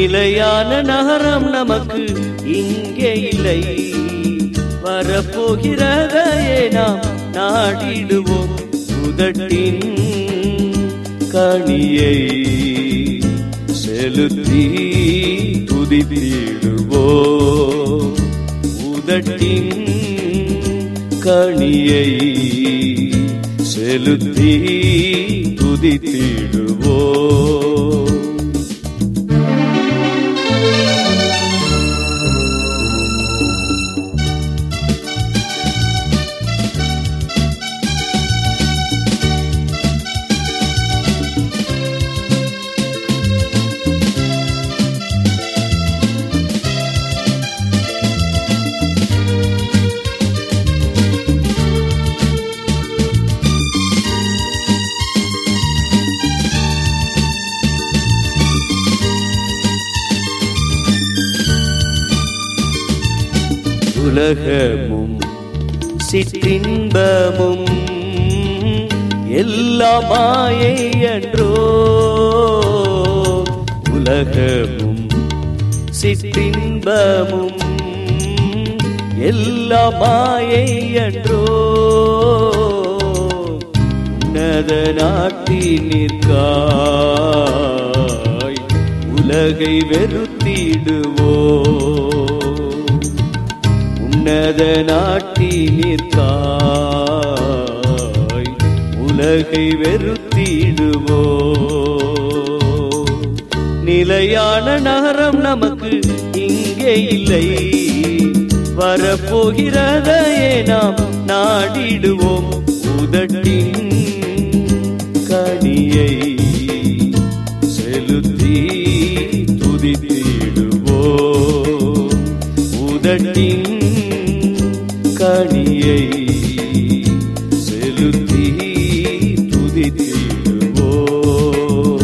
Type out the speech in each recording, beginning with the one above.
நிலையான நகரம் நமக்கு இங்கே இல்லை வரப்போகிறதையே நாம் நாடிடுவோம் உதட்டின் கனியை செலுத்தி துதித்திடுவோம் உதட்டின் கனியை செலுத்தி துதித்திடுவோம் உலகமும் சிற்றின்பமும் எல்லாம் மாயை என்றோ உலகமும் சிற்றின்பமும் எல்லாம் மாயை என்றோ உன்னத நாட்டினிற்காய் உலகை வெறுத்திடுவோ உன்னத நாட்டினிற்காய் உலகை வெறுத்திடுவோ நிலையான நகரம் நமக்கு இங்கே இல்லை வரப்போகிறதையே நாம் நாடிடுவோம் உதட்டின் கனியை செலுத்தி துதித்திடுவோம் உதட்டின் கனியை செலுத்தி துதித்திடுவோம்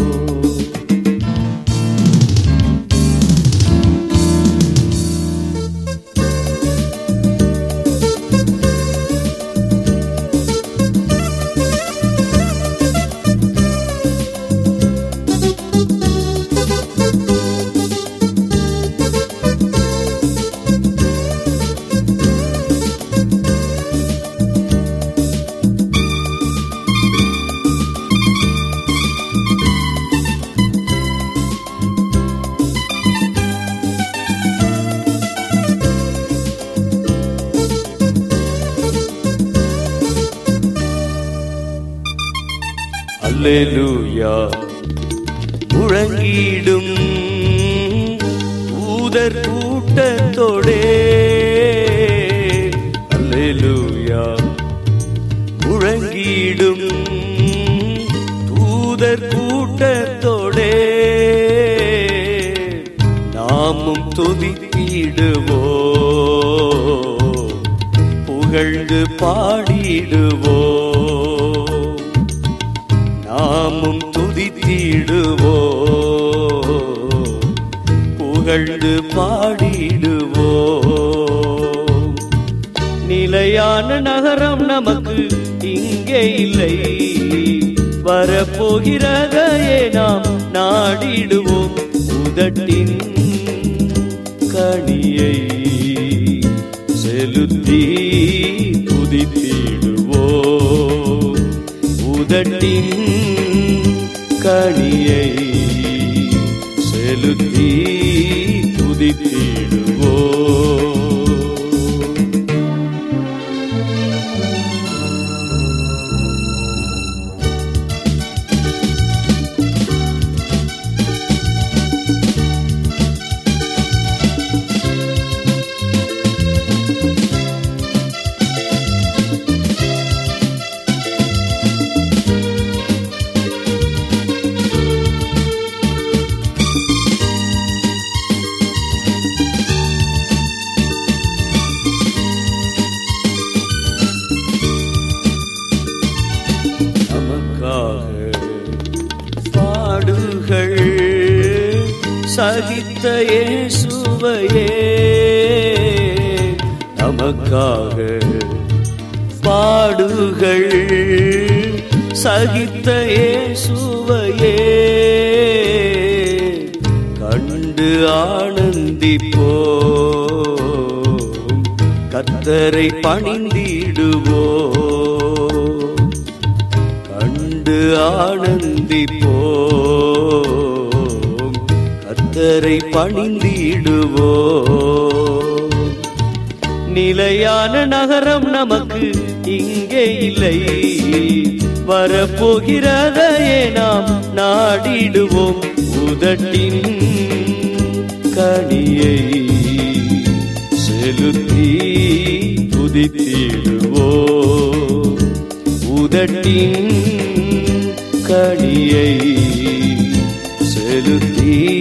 அல்லேலூயா முழங்கிடும் ஊதர் கூட்டத்தோடே அல்லேலூயா முழங்கிடும் தூதர் கூட்டத்தோடே நாமும் துதித்திடுவோ புகழ்ந்து பாடிடுவோ நாமும் துதித்திடுவோ புகழ்ந்து பாடிடுவோ நிலையான நகரம் நமக்கு இங்கே இல்லை வரப்போகிறதையே நாம் நாடிடுவோம் உதட்டின் கனியை செலுத்தி துதித்திடுவோம் உதட்டின் கனியை செலுத்தி துதித்திடுவோம் நமக்காக பாடுகள் சகித்த இயேசுவையே நமக்காக பாடுகள் சகித்த இயேசுவையே கண்டு ஆனந்திப்போ கத்தரை பணிந்திடுவோ கண்டு ஆனந்திப்போ கத்தரை பணிந்திடுவோ நிலையான நகரம் நமக்கு இங்கே இல்லை வரப்போகிறதையே நாம் நாடிடுவோம் உதட்டின் கனியை செலுத்தி துதித்திடுவோ உதட்டின் கனியை செலுத்தி